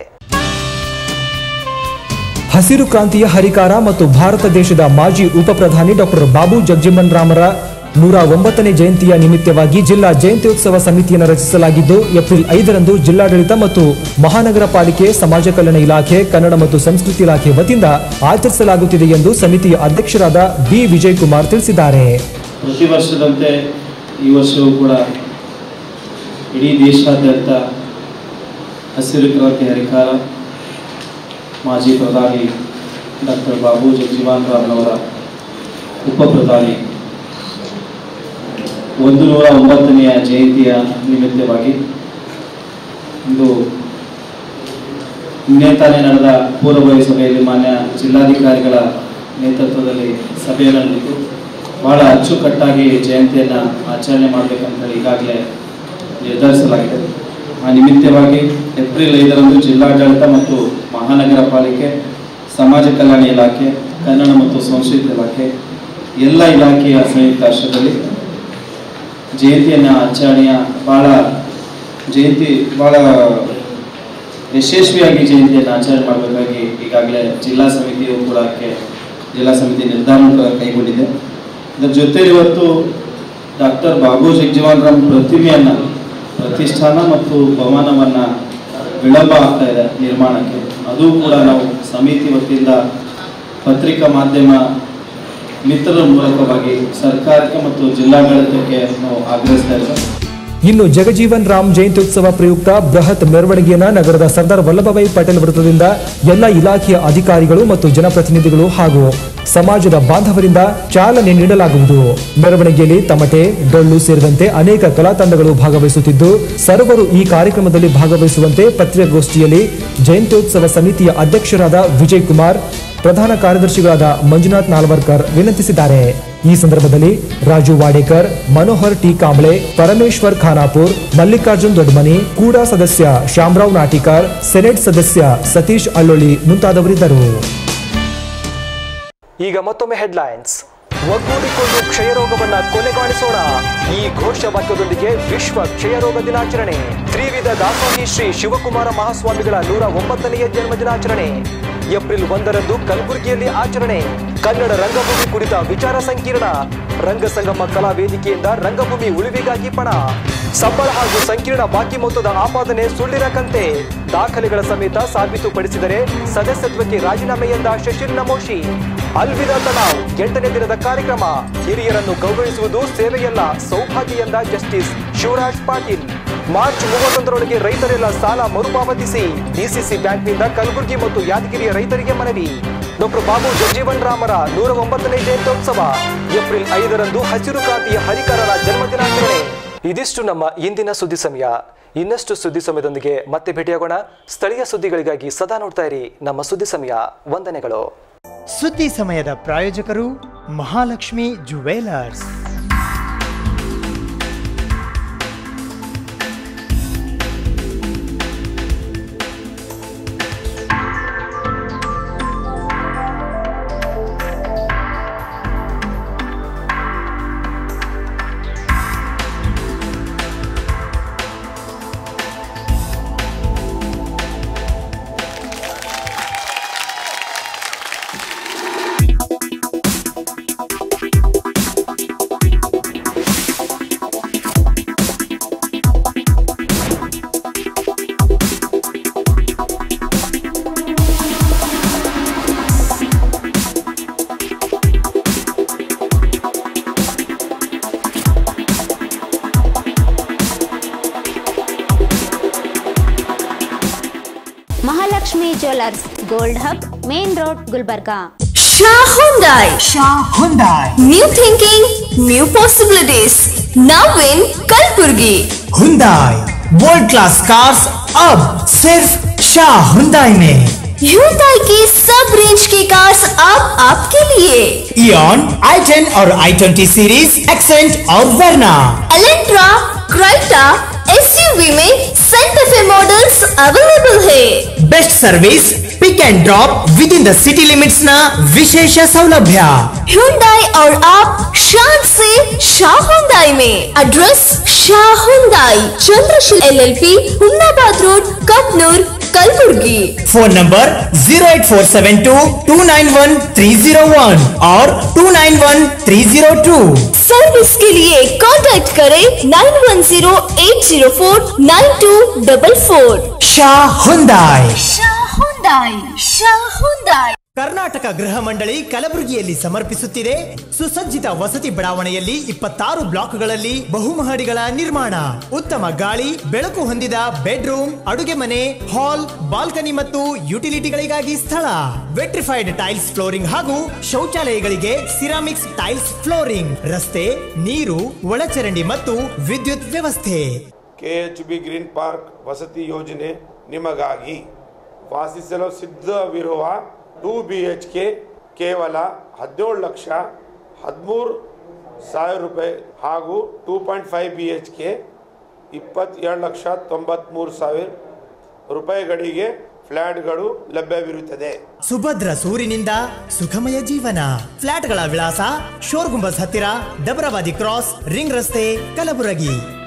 ಹಸಿರು ಕ್ರಾಂತಿಯ ಹರಿಕಾರ ಮತ್ತು ಭಾರತ ದೇಶದ ಮಾಜಿ ಉಪ ಪ್ರಧಾನಿ ಡಾಕ್ಟರ್ ಬಾಬು ಜಗಜೀವನ್ ರಾಮರ ನೂರ ಒಂಬತ್ತನೇ ಜಯಂತಿಯ ನಿಮಿತ್ತವಾಗಿ ಜಿಲ್ಲಾ ಜಯಂತ್ಯೋತ್ಸವ ಸಮಿತಿಯನ್ನು ರಚಿಸಲಾಗಿದ್ದು ಏಪ್ರಿಲ್ ಐದರಂದು ಜಿಲ್ಲಾಡಳಿತ ಮತ್ತು ಮಹಾನಗರ ಪಾಲಿಕೆ ಸಮಾಜ ಕಲ್ಯಾಣ ಇಲಾಖೆ ಕನ್ನಡ ಮತ್ತು ಸಂಸ್ಕೃತಿ ಇಲಾಖೆ ವತಿಯಿಂದ ಆಚರಿಸಲಾಗುತ್ತಿದೆ ಎಂದು ಸಮಿತಿಯ ಅಧ್ಯಕ್ಷರಾದ ಬಿ ವಿಜಯ್ ಕುಮಾರ್ ತಿಳಿಸಿದ್ದಾರೆ ಪ್ರತಿ ವರ್ಷದಂತೆ ಈ ವರ್ಷವೂ ಕೂಡ ಇಡೀ ದೇಶಾದ್ಯಂತ ಹಸಿರು ಕ್ರಾಂತಿ ಹರಿಕಾರ ಮಾಜಿ ಪ್ರಧಾನಿ ಡಾಕ್ಟರ್ ಬಾಬು ಜಗಜೀವನ್ ರಾಮ್ನವರ ಉಪ ಪ್ರಧಾನಿ ಒಂದು ನೂರ ಒಂಬತ್ತನೆಯ ಜಯಂತಿಯ ನಿಮಿತ್ತವಾಗಿ ಇಂದು ನಿನ್ನೆ ತಾನೇ ನಡೆದ ಪೂರ್ವಭಾವಿ ಸಭೆಯಲ್ಲಿ ಮಾನ್ಯ ಜಿಲ್ಲಾಧಿಕಾರಿಗಳ ನೇತೃತ್ವದಲ್ಲಿ ಸಭೆಯನ್ನು ನಡೆದಿತ್ತು ಬಹಳ ಅಚ್ಚುಕಟ್ಟಾಗಿ ಜಯಂತಿಯನ್ನು ಆಚರಣೆ ಮಾಡಬೇಕಂತ ಈಗಾಗಲೇ ನಿರ್ಧರಿಸಲಾಗಿದೆ ಆ ನಿಮಿತ್ತವಾಗಿ ಏಪ್ರಿಲ್ ಐದರಂದು ಜಿಲ್ಲಾಡಳಿತ ಮತ್ತು ಮಹಾನಗರ ಪಾಲಿಕೆ ಸಮಾಜ ಕಲ್ಯಾಣ ಇಲಾಖೆ ಕನ್ನಡ ಮತ್ತು ಸಂಸ್ಕೃತಿ ಇಲಾಖೆ ಎಲ್ಲ ಇಲಾಖೆಯ ಸಂಯುಕ್ತ ಆಶ್ರಯದಲ್ಲಿ ಜಯಂತಿಯನ್ನು ಆಚರಣೆಯ ಭಾಳ ಜಯಂತಿ ಭಾಳ ಯಶಸ್ವಿಯಾಗಿ ಜಯಂತಿಯನ್ನು ಆಚರಣೆ ಮಾಡಬೇಕಾಗಿ ಈಗಾಗಲೇ ಜಿಲ್ಲಾ ಸಮಿತಿಯು ಕೂಡ ಅದಕ್ಕೆ ಜಿಲ್ಲಾ ಸಮಿತಿ ನಿರ್ಧಾರ ಕೂಡ ಕೈಗೊಂಡಿದೆ ಇದರ ಜೊತೆ ಇವತ್ತು ಡಾಕ್ಟರ್ ಬಾಬು ಜಗಜೀವನ್ ರಾಮ್ ಪ್ರತಿಮೆಯನ್ನು ಪ್ರತಿಷ್ಠಾನ ಮತ್ತು ಭವನವನ್ನು ವಿಳಂಬ ಆಗ್ತಾ ಇದೆ ನಿರ್ಮಾಣಕ್ಕೆ ಅದು ಕೂಡ ನಾವು ಸಮಿತಿ ವತಿಯಿಂದ ಪತ್ರಿಕಾ ಮಾಧ್ಯಮ ಮಿತ್ರರ ಮೂಲಕವಾಗಿ ಸರ್ಕಾರಕ್ಕೆ ಮತ್ತು ಜಿಲ್ಲಾಡಳಿತಕ್ಕೆ ನಾವು ಆಗ್ರಹಿಸ್ತಾ ಇದ್ದೇವೆ ಇನ್ನು ಜಗಜೀವನ್ ರಾಮ್ ಜಯಂತ್ಯುತ್ಸವ ಪ್ರಯುಕ್ತ ಬೃಹತ್ ಮೆರವಣಿಗೆಯನ್ನ ನಗರದ ಸರ್ದಾರ್ ವಲ್ಲಭಭಾಯಿ ಪಟೇಲ್ ವೃತ್ತದಿಂದ ಎಲ್ಲ ಇಲಾಖೆಯ ಅಧಿಕಾರಿಗಳು ಮತ್ತು ಜನಪ್ರತಿನಿಧಿಗಳು ಹಾಗೂ ಸಮಾಜದ ಬಾಂಧವರಿಂದ ಚಾಲನೆ ನೀಡಲಾಗುವುದು ಮೆರವಣಿಗೆಯಲ್ಲಿ ತಮಟೆ ಡೊಳ್ಳು ಸೇರಿದಂತೆ ಅನೇಕ ಕಲಾ ತಂಡಗಳು ಭಾಗವಹಿಸುತ್ತಿದ್ದು ಸರ್ವರು ಈ ಕಾರ್ಯಕ್ರಮದಲ್ಲಿ ಭಾಗವಹಿಸುವಂತೆ ಪತ್ರಿಕಾಗೋಷ್ಠಿಯಲ್ಲಿ ಜಯಂತ್ಯೋತ್ಸವ ಸಮಿತಿಯ ಅಧ್ಯಕ್ಷರಾದ ವಿಜಯ್ ಕುಮಾರ್ ಪ್ರಧಾನ ಕಾರ್ಯದರ್ಶಿಗಳಾದ ಮಂಜುನಾಥ್ ನಾಲ್ವರ್ಕರ್ ವಿನಂತಿಸಿದ್ದಾರೆ ಈ ಸಂದರ್ಭದಲ್ಲಿ ರಾಜು ವಾಡೇಕರ್ ಮನೋಹರ್ ಟಿ ಕಾಂಬ್ಳೆ ಪರಮೇಶ್ವರ್ ಖಾನಾಪುರ್ ಮಲ್ಲಿಕಾರ್ಜುನ್ ದೊಡ್ಮನಿ ಕೂಡ ಸದಸ್ಯ ಶ್ಯಾಮರಾವ್ ನಾಟಿಕರ್ ಸೆನೆಟ್ ಸದಸ್ಯ ಸತೀಶ್ ಅಳ್ಳೊಳ್ಳಿ ಮುಂತಾದವರಿದ್ದರು ಈಗ ಮತ್ತೊಮ್ಮೆ ಹೆಡ್ಲೈನ್ಸ್ ಒಗ್ಗೂಡಿಕೊಂಡು ಕ್ಷಯರೋಗವನ್ನ ಕೊನೆಗಾಣಿಸೋಣ ಈ ಘೋಷವಾಕ್ಯದೊಂದಿಗೆ ವಿಶ್ವ ಕ್ಷಯರೋಗ ದಿನಾಚರಣೆ ತ್ರಿವಿಧ ದಾಸೋಹಿ ಶ್ರೀ ಶಿವಕುಮಾರ ಮಹಾಸ್ವಾಮಿಗಳ ನೂರ ಒಂಬತ್ತನೆಯ ಜನ್ಮ ದಿನಾಚರಣೆ ಏಪ್ರಿಲ್ ಒಂದರಂದು ಕಲಬುರಗಿಯಲ್ಲಿ ಆಚರಣೆ ಕನ್ನಡ ರಂಗಭೂಮಿ ಕುರಿತ ವಿಚಾರ ಸಂಕಿರಣ ರಂಗಸಂಗಮ ಕಲಾ ವೇದಿಕೆಯಿಂದ ರಂಗಭೂಮಿ ಉಳಿವಿಗಾಗಿ ಪಣ ಸಂಬಳ ಹಾಗೂ ಸಂಕೀರ್ಣ ಬಾಕಿ ಮೊತ್ತದ ಆಪಾದನೆ ಸುಳ್ಳಿನ ಕಂತೆ ದಾಖಲೆಗಳ ಸಮೇತ ಸಾಬೀತುಪಡಿಸಿದರೆ ಸದಸ್ಯತ್ವಕ್ಕೆ ರಾಜೀನಾಮೆ ಎಂದ ಶಶಿಲ್ ನಮೋಶಿ ಅಲ್ವಿದಾ ತಲಾವ್ ಎಂಟನೇ ದಿನದ ಕಾರ್ಯಕ್ರಮ ಹಿರಿಯರನ್ನು ಗೌರವಿಸುವುದು ಸೇವೆಯಲ್ಲ ಸೌಭಾಗ್ಯ ಎಂದ ಜಸ್ಟಿಸ್ ಶಿವರಾಜ್ ಪಾಟೀಲ್ ಮಾರ್ಚ್ ಮೂವತ್ತೊಂದರೊಳಗೆ ರೈತರೆಲ್ಲ ಸಾಲ ಮರುಪಾವತಿಸಿ ಡಿಸಿಸಿ ಬ್ಯಾಂಕ್ನಿಂದ ಕಲಬುರಗಿ ಮತ್ತು ಯಾದಗಿರಿಯ ರೈತರಿಗೆ ಮನವಿ ಡಾಕ್ಟರ್ ಬಾಬು ಜಗಜೀವನ್ ರಾಮರ ನೂರ ಒಂಬತ್ತನೇ ಜಯಂತ್ಯೋತ್ಸವ ಏಪ್ರಿಲ್ ಐದರಂದು ಹಸಿರು ಕ್ರಾಂತಿಯ ಹರಿಕರರ ಜನ್ಮದಿನಾಚರಣೆ ಇದಿಷ್ಟು ನಮ್ಮ ಇಂದಿನ ಸುದ್ದಿ ಸಮಯ ಇನ್ನಷ್ಟು ಸುದ್ದಿ ಸಮಯದೊಂದಿಗೆ ಮತ್ತೆ ಭೇಟಿಯಾಗೋಣ ಸ್ಥಳೀಯ ಸುದ್ದಿಗಳಿಗಾಗಿ ಸದಾ ನೋಡ್ತಾ ಇರಿ ನಮ್ಮ ಸುದ್ದಿ ಸಮಯ ವಂದನೆಗಳು ಸುದ್ದಿ ಸಮಯದ ಪ್ರಾಯೋಜಕರು Mahalakshmi jewellers Mahalakshmi jewellers gold hub main road Gulbarga Shah Hyundai. Shah Hyundai. New thinking, new possibilities. Now in Kalburgi. Hyundai world class cars अब सिर्फ शाह हुंदाई में Hyundai की सब रेंज की कार्स अब आपके लिए इयन आई टेन और आई ट्वेंटी सीरीज एक्सेंट और वर्ना एलेंट्रा क्राइटा एसयूवी में सेंटर फे मॉडल्स अवेलेबल है best service pick and drop within the city limits न विशेष सौलभ्य Hyundai और आप शान से शाह हुंदाई में address Shah Hyundai Chandrasheel LLP Humnabad road Kapnoor Kalaburagi phone number zero eight four seven two two nine one three zero one और two nine one three zero two service के लिए कांटेक्ट करें nine one zero eight zero four nine two double four Shah Hyundai Shah Hyundai Shah Hyundai Karnataka ಗೃಹ ಮಂಡಳಿ ಕಲಬುರಗಿಯಲ್ಲಿ ಸಮರ್ಪಿಸುತ್ತಿದೆ ಸುಸಜ್ಜಿತ ವಸತಿ ಬಡಾವಣೆಯಲ್ಲಿ ಇಪ್ಪತ್ತಾರು ಬ್ಲಾಕ್ಗಳಲ್ಲಿ ಬಹುಮಹಡಿಗಳ ನಿರ್ಮಾಣ ಉತ್ತಮ ಗಾಳಿ ಬೆಳಕು ಹೊಂದಿದ ಬೆಡ್ರೂಮ್ ಅಡುಗೆ ಮನೆ ಹಾಲ್ ಬಾಲ್ಕನಿ ಮತ್ತು ಯುಟಿಲಿಟಿಗಳಿಗಾಗಿ ಸ್ಥಳ ವೆಟ್ರಿಫೈಡ್ ಟೈಲ್ಸ್ ಫ್ಲೋರಿಂಗ್ ಹಾಗೂ ಶೌಚಾಲಯಗಳಿಗೆ ಸಿರಾಮಿಕ್ಸ್ ಟೈಲ್ಸ್ ಫ್ಲೋರಿಂಗ್ ರಸ್ತೆ ನೀರು ಒಳಚರಂಡಿ ಮತ್ತು ವಿದ್ಯುತ್ ವ್ಯವಸ್ಥೆ ಕೆಎಚ್ ಬಿ ಗ್ರೀನ್ ಪಾರ್ಕ್ ವಸತಿ ಯೋಜನೆ ನಿಮಗಾಗಿ ವಾಸಿಸಲು ಸಿದ್ಧವಿರುವ ಟೂ ಬಿ ಎಚ್ ಕೆ ಕೇವಲ ಹದಿನೇಳು ಲಕ್ಷ ಹದಿಮೂರು ಸಾವಿರ ರೂಪಾಯಿ ಹಾಗೂ two point five B H K ಇಪ್ಪತ್ತೇಳು ಲಕ್ಷ ತೊಂಬತ್ತ್ಮೂರು ಸಾವಿರ ರೂಪಾಯಿಗಳಿಗೆ ಫ್ಲ್ಯಾಟ್ಗಳು ಲಭ್ಯವಿರುತ್ತದೆ ಸುಭದ್ರ ಸೂರಿನಿಂದ ಸುಖಮಯ ಜೀವನ ಫ್ಲಾಟ್ಗಳ ವಿಳಾಸ ಶೋರ್ ಗುಂಬಸ್ ಹತ್ತಿರ ಡಬರವಾದಿ ಕ್ರಾಸ್ ರಿಂಗ್ ರಸ್ತೆ ಕಲಬುರಗಿ